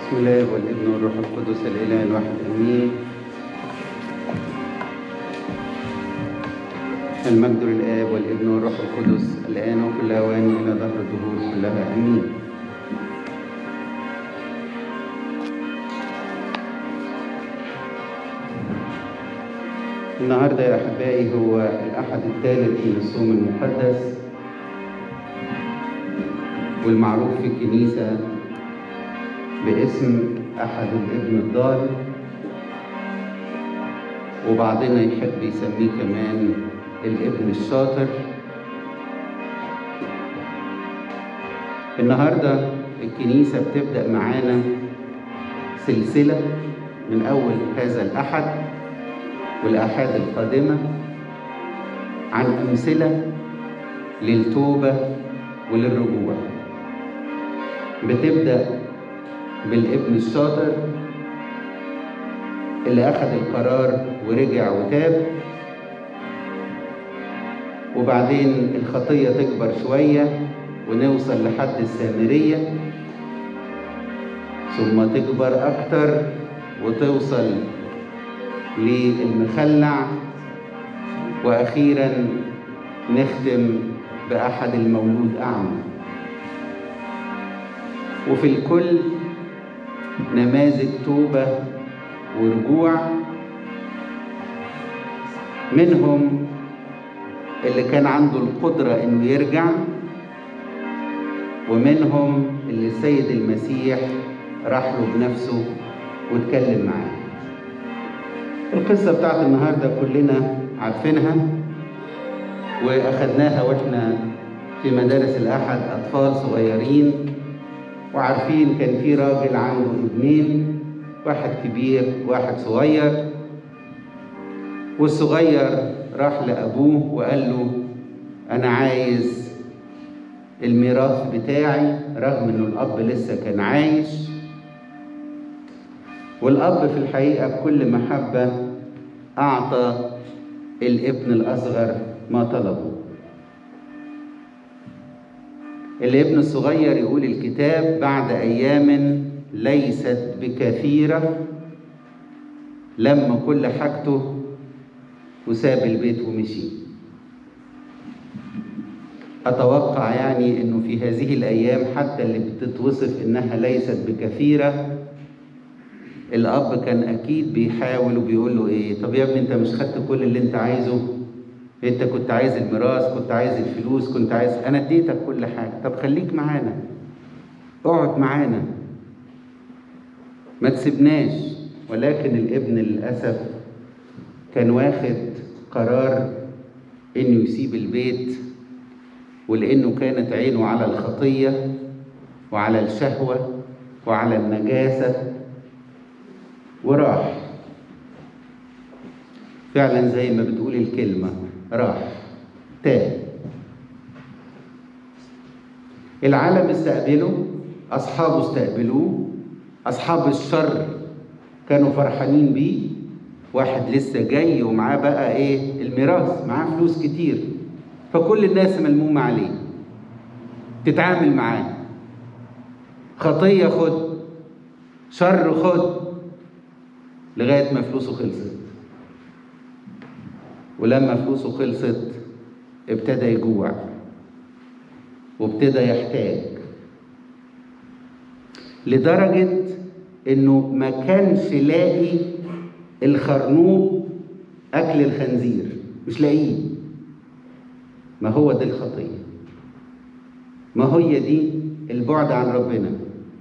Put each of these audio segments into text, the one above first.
بسم الله والابن والروح القدس الاله الواحد امين المجد للاب والابن والروح القدس الان وكل اوان الى ظهر الدهور كلها امين النهارده يا احبائي هو الاحد الثالث من الصوم المقدس والمعروف في الكنيسه باسم أحد الابن الضال وبعضنا يحب يسميه كمان الابن الشاطر النهاردة الكنيسة بتبدأ معانا سلسلة من أول هذا الأحد والأحاد القادمة عن أمثلة للتوبة وللرجوع بتبدأ بالابن الشاطر اللي أخذ القرار ورجع وتاب وبعدين الخطية تكبر شوية ونوصل لحد السامرية ثم تكبر أكتر وتوصل للمخلع وأخيرا نختم بأحد المولود أعمى وفي الكل نماذج توبة ورجوع منهم اللي كان عنده القدرة إنه يرجع ومنهم اللي السيد المسيح راح له بنفسه واتكلم معاه القصة بتاعت النهاردة كلنا عارفينها وأخدناها وإحنا في مدارس الأحد أطفال صغيرين وعارفين كان في راجل عنده ابنين واحد كبير واحد صغير والصغير راح لأبوه وقال له أنا عايز الميراث بتاعي رغم إنه الأب لسه كان عايش والأب في الحقيقة بكل محبة أعطى الابن الأصغر ما طلبه الابن الصغير يقول الكتاب بعد أيام ليست بكثيرة لما كل حاجته وساب البيت ومشي أتوقع يعني إنه في هذه الأيام حتى اللي بتتوصف إنها ليست بكثيرة الأب كان أكيد بيحاول وبيقول له إيه طب يا ابني أنت مش خدت كل اللي أنت عايزه انت كنت عايز الميراث كنت عايز الفلوس كنت عايز انا اديتك كل حاجه طب خليك معانا اقعد معانا ما تسيبناش ولكن الابن للاسف كان واخد قرار انه يسيب البيت ولانه كانت عينه على الخطيه وعلى الشهوه وعلى النجاسه وراح فعلا زي ما بتقول الكلمه راح تاه العالم استقبله أصحابه استقبلوه أصحاب الشر كانوا فرحانين بيه واحد لسه جاي ومعاه بقى إيه الميراث معاه فلوس كتير فكل الناس ملمومة عليه تتعامل معاه خطية خد شر خد لغاية ما فلوسه خلصت ولما فلوسه خلصت ابتدى يجوع وابتدى يحتاج لدرجة انه ما كانش لاقي الخرنوب اكل الخنزير مش لاقيه ما هو دي الخطية ما هي دي البعد عن ربنا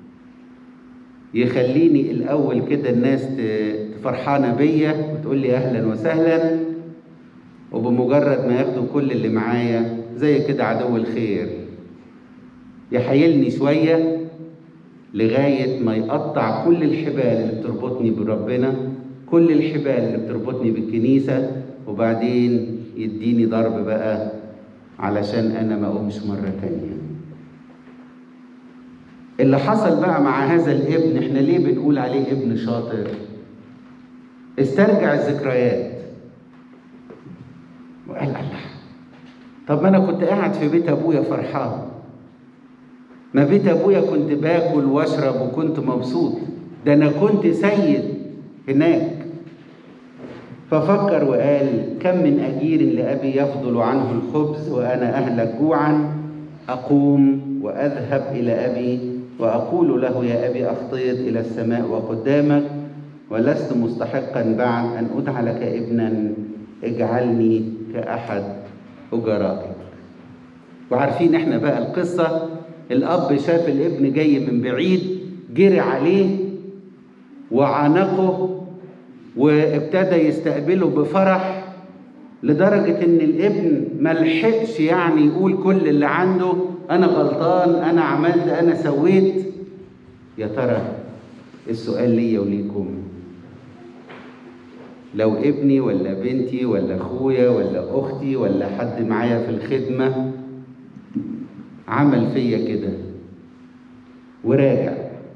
يخليني الاول كده الناس فرحانة بيا وتقول لي اهلا وسهلا وبمجرد ما ياخدوا كل اللي معايا زي كده عدو الخير يحايلني شوية لغاية ما يقطع كل الحبال اللي بتربطني بربنا كل الحبال اللي بتربطني بالكنيسة وبعدين يديني ضرب بقى علشان أنا ما أقومش مرة تانية اللي حصل بقى مع هذا الابن احنا ليه بنقول عليه ابن شاطر استرجع الذكريات وقال الله طب ما انا كنت قاعد في بيت ابويا فرحان ما بيت ابويا كنت باكل واشرب وكنت مبسوط ده انا كنت سيد هناك ففكر وقال كم من اجير لابي يفضل عنه الخبز وانا اهلك جوعا اقوم واذهب الى ابي واقول له يا ابي اخطيت الى السماء وقدامك ولست مستحقا بعد ان ادعى لك ابنا اجعلني كاحد اجرائك وعارفين احنا بقى القصه الاب شاف الابن جاي من بعيد جري عليه وعانقه وابتدى يستقبله بفرح لدرجة إن الابن ملحقش يعني يقول كل اللي عنده أنا غلطان أنا عملت أنا سويت يا ترى السؤال ليا وليكم لو ابني ولا بنتي ولا أخويا ولا أختي ولا حد معايا في الخدمة عمل فيا كده وراجع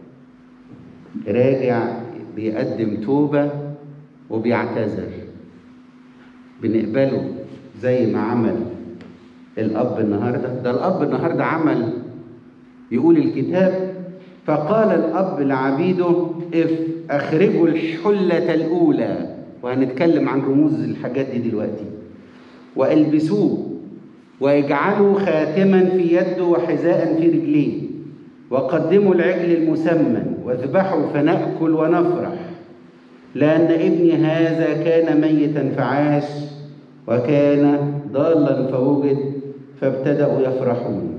راجع بيقدم توبة وبيعتذر بنقبله زي ما عمل الأب النهاردة ده الأب النهاردة عمل يقول الكتاب فقال الأب لعبيده اف أخرجوا الحلة الأولى وهنتكلم عن رموز الحاجات دي دلوقتي والبسوه واجعلوا خاتما في يده وحذاء في رجليه وقدموا العجل المسمن واذبحوا فنأكل ونفرح لأن ابني هذا كان ميتا فعاش وكان ضالا فوجد فابتدأوا يفرحون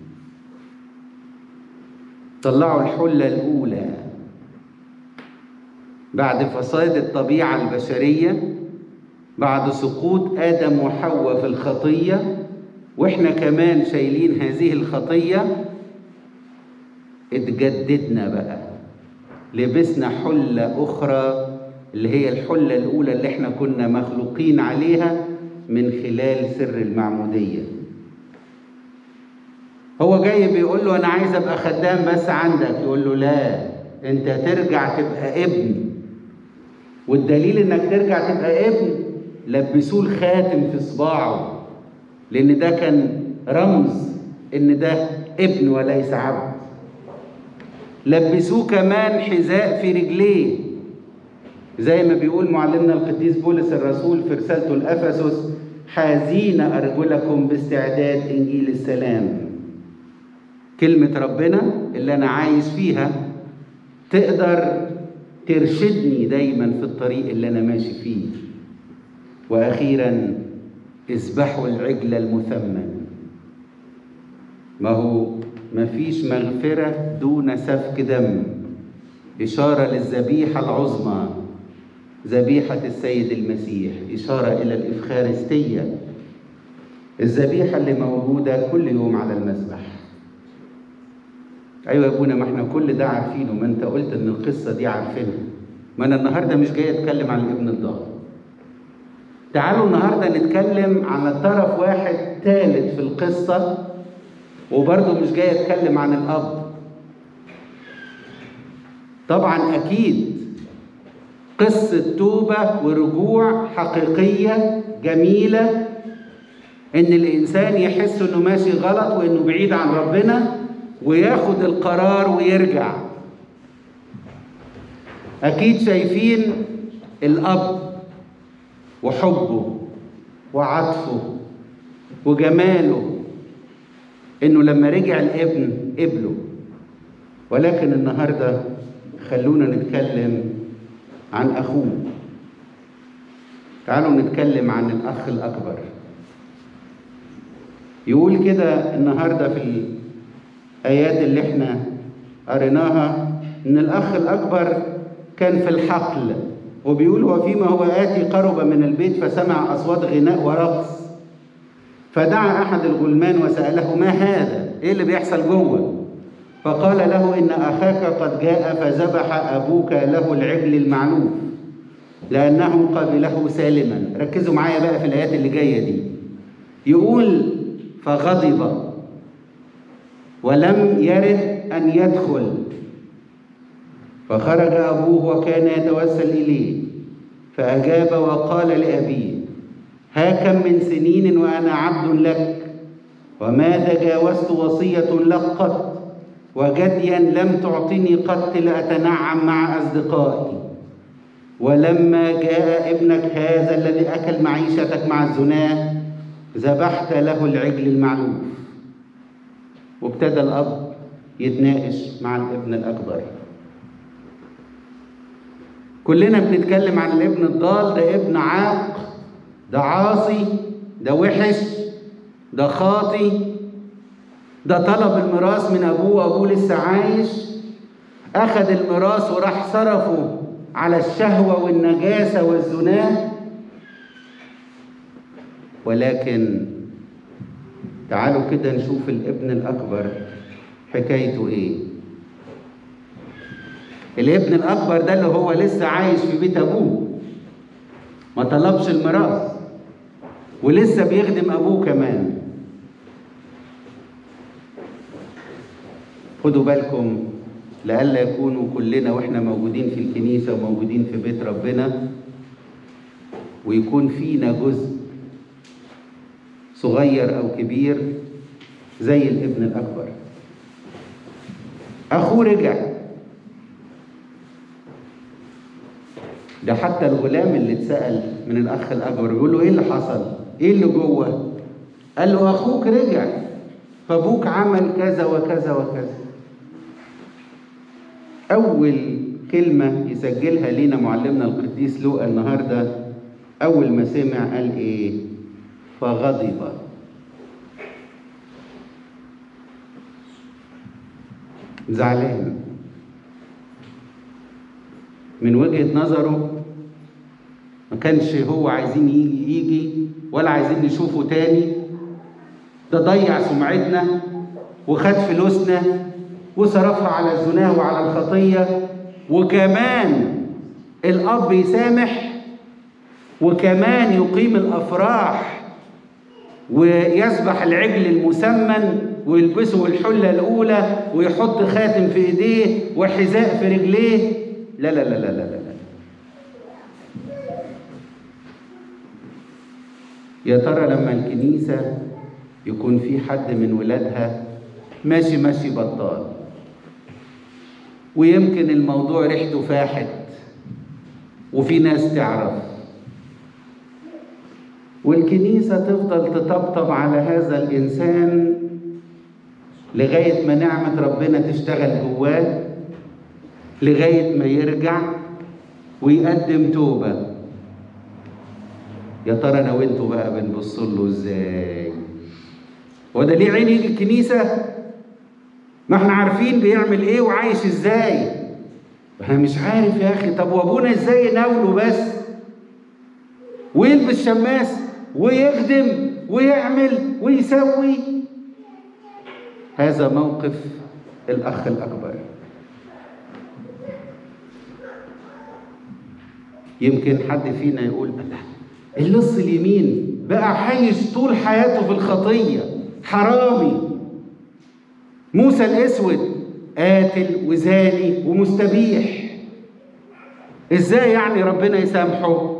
طلعوا الحلة الأولى بعد فساد الطبيعة البشرية بعد سقوط آدم وحواء في الخطية واحنا كمان شايلين هذه الخطية اتجددنا بقى لبسنا حلة أخرى اللي هي الحلة الأولى اللي احنا كنا مخلوقين عليها من خلال سر المعمودية هو جاي بيقول له أنا عايز أبقى خدام بس عندك يقول له لا أنت ترجع تبقى ابن والدليل إنك ترجع تبقى ابن لبسوه الخاتم في صباعه لأن ده كان رمز إن ده ابن وليس عبد لبسوه كمان حذاء في رجليه زي ما بيقول معلمنا القديس بولس الرسول في رسالته لأفسس حازين أرجلكم باستعداد إنجيل السلام كلمة ربنا اللي أنا عايش فيها تقدر ترشدني دايما في الطريق اللي أنا ماشي فيه وأخيرا اذبحوا العجل المثمن ما هو مفيش مغفرة دون سفك دم إشارة للذبيحة العظمى ذبيحة السيد المسيح إشارة إلى الإفخارستية الذبيحة اللي موجودة كل يوم على المذبح أيوة يا أبونا ما احنا كل ده عارفينه ما أنت قلت إن القصة دي عارفينها ما أنا النهاردة مش جاي أتكلم عن الابن الضال تعالوا النهاردة نتكلم عن طرف واحد ثالث في القصة وبرضه مش جاي أتكلم عن الأب طبعا أكيد قصة توبة ورجوع حقيقية جميلة إن الإنسان يحس إنه ماشي غلط وإنه بعيد عن ربنا وياخد القرار ويرجع أكيد شايفين الأب وحبه وعطفه وجماله إنه لما رجع الابن قبله ولكن النهارده خلونا نتكلم عن أخوه تعالوا نتكلم عن الأخ الأكبر يقول كده النهاردة في الآيات اللي احنا قريناها إن الأخ الأكبر كان في الحقل وبيقول وفيما هو آتي قرب من البيت فسمع أصوات غناء ورقص فدعا أحد الغلمان وسأله ما هذا؟ إيه اللي بيحصل جوه؟ فقال له إن أخاك قد جاء فذبح أبوك له العجل المعلوف لأنه قبله سالما ركزوا معايا بقى في الآيات اللي جاية دي يقول فغضب ولم يرد أن يدخل فخرج أبوه وكان يتوسل إليه فأجاب وقال لأبيه ها كم من سنين وأنا عبد لك وما تجاوزت وصية لك قط وجديا لم تعطني قط لأتنعم مع أصدقائي ولما جاء ابنك هذا الذي أكل معيشتك مع الزناه ذبحت له العجل المعلوف وابتدى الأب يتناقش مع الابن الأكبر كلنا بنتكلم عن الابن الضال ده ابن عاق ده عاصي ده وحش ده خاطي ده طلب الميراث من ابوه وابوه لسه عايش اخذ الميراث وراح صرفه على الشهوه والنجاسه والزنا ولكن تعالوا كده نشوف الابن الاكبر حكايته ايه الابن الاكبر ده اللي هو لسه عايش في بيت ابوه ما طلبش الميراث ولسه بيخدم ابوه كمان خدوا بالكم لئلا يكونوا كلنا واحنا موجودين في الكنيسه وموجودين في بيت ربنا ويكون فينا جزء صغير او كبير زي الابن الاكبر اخوه رجع ده حتى الغلام اللي اتسال من الاخ الاكبر بيقول له ايه اللي حصل ايه اللي جوه قال له اخوك رجع فابوك عمل كذا وكذا وكذا أول كلمة يسجلها لينا معلمنا القديس لوقا النهاردة أول ما سمع قال إيه؟ فغضب زعلان من وجهة نظره ما كانش هو عايزين يجي يجي ولا عايزين نشوفه تاني ده ضيع سمعتنا وخد فلوسنا وصرفها على الزناه وعلى الخطية وكمان الأب يسامح وكمان يقيم الأفراح ويذبح العجل المسمن ويلبسه الحلة الأولى ويحط خاتم في إيديه وحذاء في رجليه لا لا لا لا لا لا يا ترى لما الكنيسة يكون في حد من ولادها ماشي ماشي بطال ويمكن الموضوع ريحته فاحت وفي ناس تعرف والكنيسة تفضل تطبطب على هذا الإنسان لغاية ما نعمة ربنا تشتغل جواه لغاية ما يرجع ويقدم توبة يا ترى أنا وأنتوا بقى بنبص له إزاي؟ هو ده ليه عين يجي الكنيسة؟ ما احنا عارفين بيعمل ايه وعايش ازاي انا مش عارف يا اخي طب وابونا ازاي يناوله بس ويلبس شماس ويخدم ويعمل ويسوي هذا موقف الاخ الاكبر يمكن حد فينا يقول الله اللص اليمين بقى عايش طول حياته في الخطيه حرامي موسى الاسود قاتل وزاني ومستبيح ازاي يعني ربنا يسامحه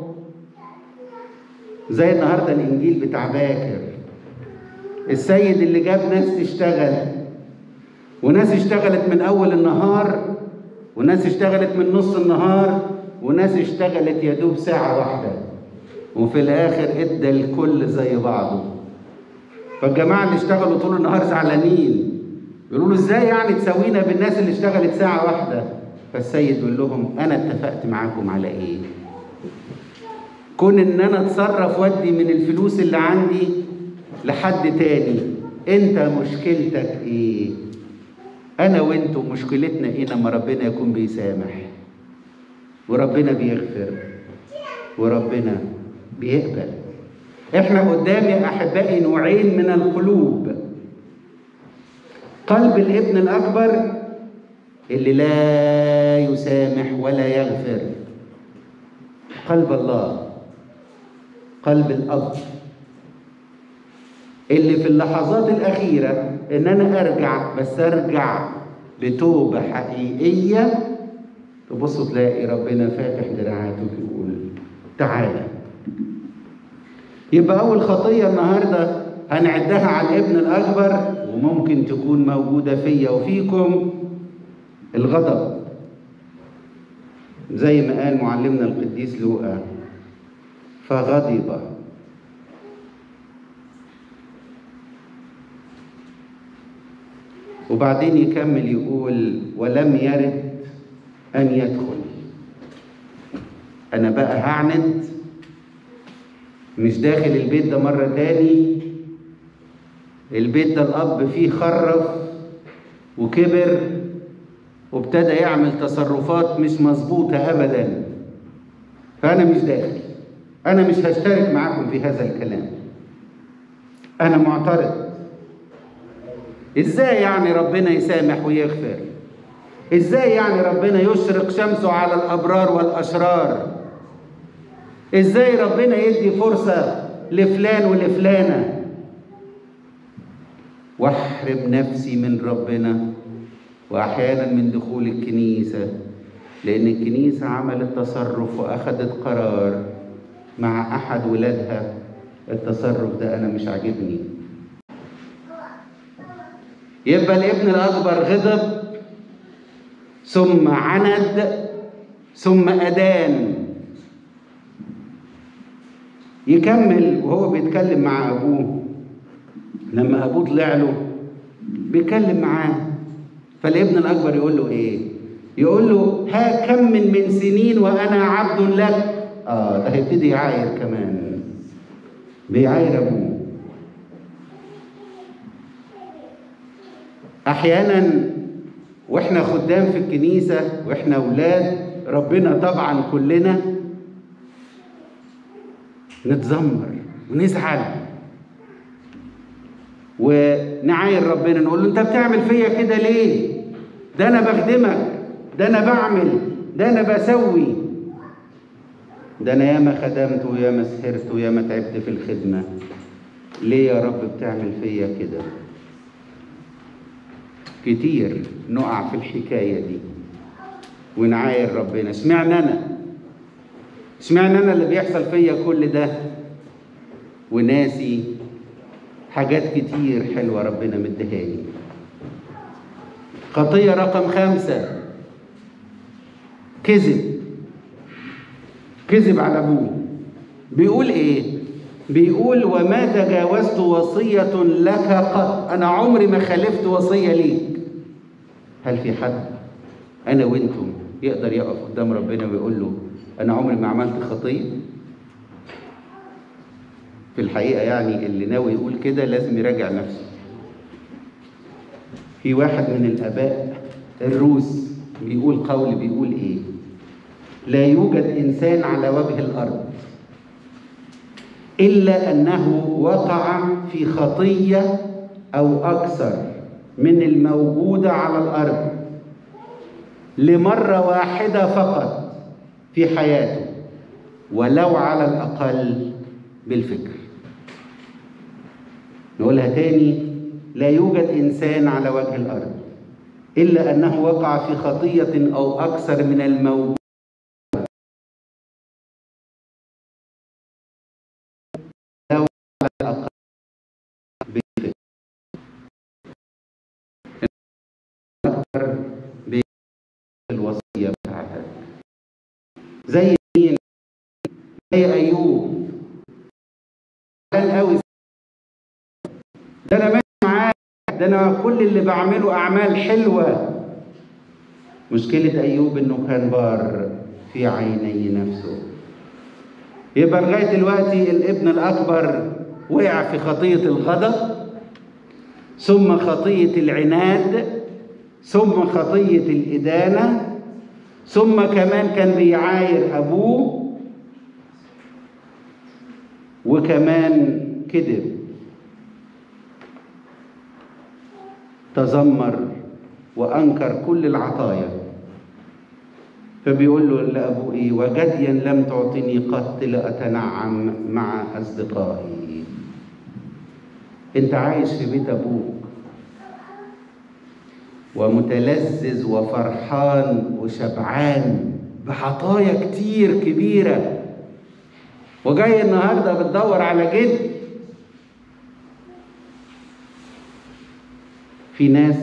زي النهارده الانجيل بتاع باكر السيد اللي جاب ناس تشتغل وناس اشتغلت من اول النهار وناس اشتغلت من نص النهار وناس اشتغلت يا دوب ساعه واحده وفي الاخر ادى الكل زي بعضه فالجماعه اللي اشتغلوا طول النهار زعلانين يقولوا له ازاي يعني تساوينا بالناس اللي اشتغلت ساعة واحدة فالسيد يقول لهم انا اتفقت معاكم على ايه كون ان انا اتصرف وادي من الفلوس اللي عندي لحد تاني انت مشكلتك ايه انا وانتوا مشكلتنا ايه لما ربنا يكون بيسامح وربنا بيغفر وربنا بيقبل احنا قدام يا احبائي نوعين من القلوب قلب الابن الأكبر اللي لا يسامح ولا يغفر قلب الله قلب الأب اللي في اللحظات الأخيرة إن أنا أرجع بس أرجع بتوبة حقيقية تبصوا تلاقي ربنا فاتح دراعاته ويقول تعالى يبقى أول خطية النهاردة هنعدها على الابن الأكبر وممكن تكون موجودة فيا وفيكم الغضب زي ما قال معلمنا القديس لوقا فغضب وبعدين يكمل يقول ولم يرد أن يدخل أنا بقى هعند مش داخل البيت ده مرة تاني البيت ده الأب فيه خرف وكبر وابتدى يعمل تصرفات مش مظبوطة أبدا فأنا مش داخل أنا مش هشترك معاكم في هذا الكلام أنا معترض إزاي يعني ربنا يسامح ويغفر إزاي يعني ربنا يشرق شمسه على الأبرار والأشرار إزاي ربنا يدي فرصة لفلان ولفلانة واحرم نفسي من ربنا واحيانا من دخول الكنيسه لان الكنيسه عملت تصرف واخذت قرار مع احد ولادها التصرف ده انا مش عاجبني يبقى الابن الاكبر غضب ثم عند ثم ادان يكمل وهو بيتكلم مع ابوه لما ابوه طلع له بيتكلم معاه فالابن الاكبر يقول له ايه يقول له ها كم من من سنين وانا عبد لك اه ده هيبتدي يعاير كمان بيعاير ابوه احيانا واحنا خدام في الكنيسه واحنا اولاد ربنا طبعا كلنا نتذمر ونزعل ونعاير ربنا نقول له انت بتعمل فيا كده ليه ده انا بخدمك ده انا بعمل ده انا بسوي ده انا ياما خدمت وياما سهرت وياما تعبت في الخدمه ليه يا رب بتعمل فيا كده كتير نقع في الحكايه دي ونعاير ربنا اشمعنى انا اشمعنى انا اللي بيحصل فيا كل ده وناسي حاجات كتير حلوة ربنا مدهاني خطية رقم خمسة كذب كذب على أبوه بيقول إيه؟ بيقول وما تجاوزت وصية لك قط أنا عمري ما خالفت وصية ليك هل في حد أنا وأنتم يقدر يقف قدام ربنا ويقول له أنا عمري ما عملت خطية في الحقيقة يعني اللي ناوي يقول كده لازم يراجع نفسه في واحد من الآباء الروس بيقول قول بيقول إيه لا يوجد إنسان على وجه الأرض إلا أنه وقع في خطية أو أكثر من الموجودة على الأرض لمرة واحدة فقط في حياته ولو على الأقل بالفكر نقولها تاني لا يوجد إنسان على وجه الأرض إلا أنه وقع في خطية أو أكثر من الموجود لو على الأقل بالفكر أكثر بالوصية بتاعتك زي مين؟ زي أيوب كان قوي ده انا ماشي معاه ده انا كل اللي بعمله اعمال حلوه مشكله ايوب انه كان بار في عيني نفسه يبقى لغايه دلوقتي الابن الاكبر وقع في خطيه الغضب ثم خطيه العناد ثم خطيه الادانه ثم كمان كان بيعاير ابوه وكمان كذب تذمر وانكر كل العطايا فبيقول له لابوه ايه وجديا لم تعطني قط لاتنعم مع اصدقائي انت عايش في بيت ابوك ومتلذذ وفرحان وشبعان بعطايا كتير كبيره وجاي النهارده بتدور على جد في ناس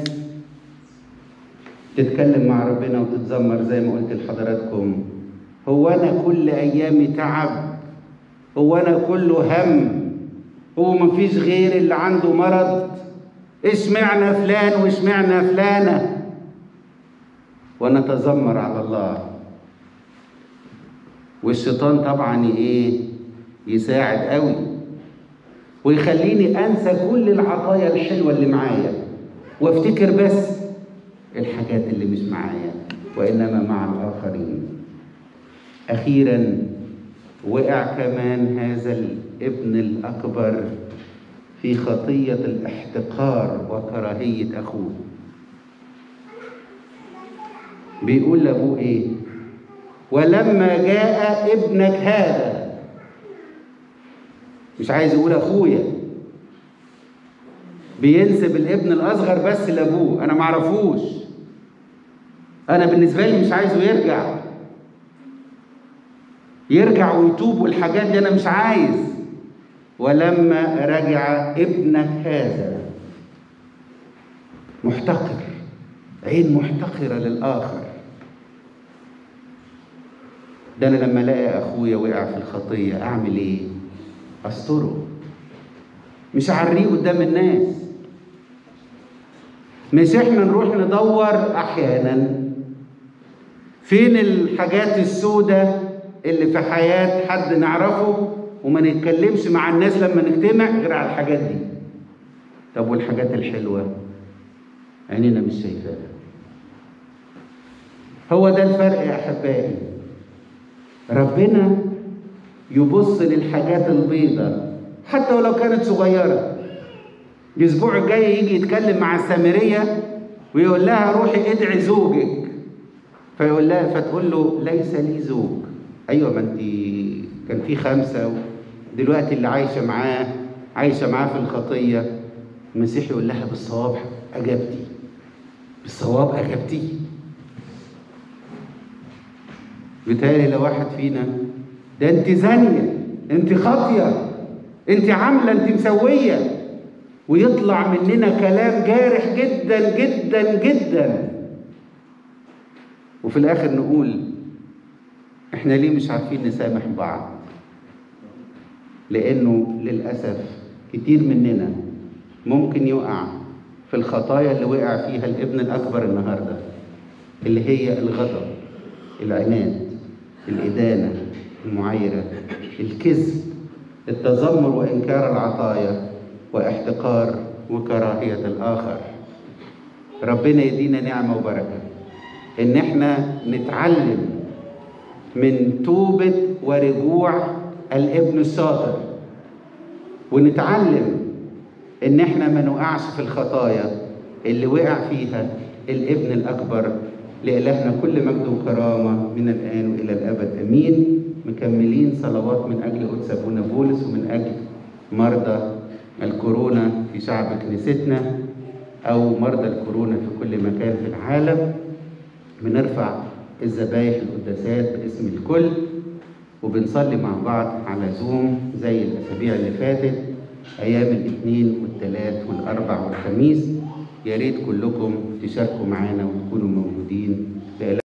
تتكلم مع ربنا وتتذمر زي ما قلت لحضراتكم هو انا كل ايامي تعب هو انا كله هم هو مفيش غير اللي عنده مرض اشمعنى فلان واشمعنى فلانه ونتذمر على الله والشيطان طبعا ايه يساعد قوي ويخليني انسى كل العطايا الحلوه اللي معايا وافتكر بس الحاجات اللي مش معايا وانما مع الاخرين اخيرا وقع كمان هذا الابن الاكبر في خطيه الاحتقار وكراهيه اخوه بيقول لابوه ايه ولما جاء ابنك هذا مش عايز يقول اخويا بينسب الابن الاصغر بس لابوه انا معرفوش انا بالنسبه لي مش عايزه يرجع يرجع ويتوب والحاجات دي انا مش عايز ولما رجع ابنك هذا محتقر عين محتقره للاخر ده انا لما الاقي اخويا وقع في الخطيه اعمل ايه استره مش اعريه قدام الناس مش احنا نروح ندور احيانا فين الحاجات السوداء اللي في حياة حد نعرفه وما نتكلمش مع الناس لما نجتمع غير على الحاجات دي طب والحاجات الحلوة عينينا مش شايفاها هو ده الفرق يا أحبائي ربنا يبص للحاجات البيضة حتى ولو كانت صغيرة الأسبوع الجاي يجي يتكلم مع السامرية ويقول لها روحي ادعي زوجك فيقول لها فتقول له ليس لي زوج ايوه ما انت كان في خمسه دلوقتي اللي عايشه معاه عايشه معاه في الخطيه المسيح يقول لها بالصواب اجبتي بالصواب اجبتي بيتهيألي لو واحد فينا ده انت زانيه انت خاطيه انت عامله انت مسويه ويطلع مننا كلام جارح جدا جدا جدا وفي الاخر نقول احنا ليه مش عارفين نسامح بعض لانه للاسف كتير مننا ممكن يقع في الخطايا اللي وقع فيها الابن الاكبر النهارده اللي هي الغضب العناد الادانه المعايره الكذب التذمر وانكار العطايا واحتقار وكراهيه الاخر ربنا يدينا نعمه وبركه ان احنا نتعلم من توبة ورجوع الابن الشاطر ونتعلم ان احنا ما نقعش في الخطايا اللي وقع فيها الابن الاكبر لإلهنا كل مجد وكرامة من الآن وإلى الأبد أمين مكملين صلوات من أجل قدس أبونا بولس ومن أجل مرضى الكورونا في شعب كنيستنا أو مرضى الكورونا في كل مكان في العالم بنرفع الذبايح القداسات باسم الكل وبنصلي مع بعض على زوم زي الاسابيع اللي فاتت ايام الاثنين والثلاث والاربع والخميس يا ريت كلكم تشاركوا معانا وتكونوا موجودين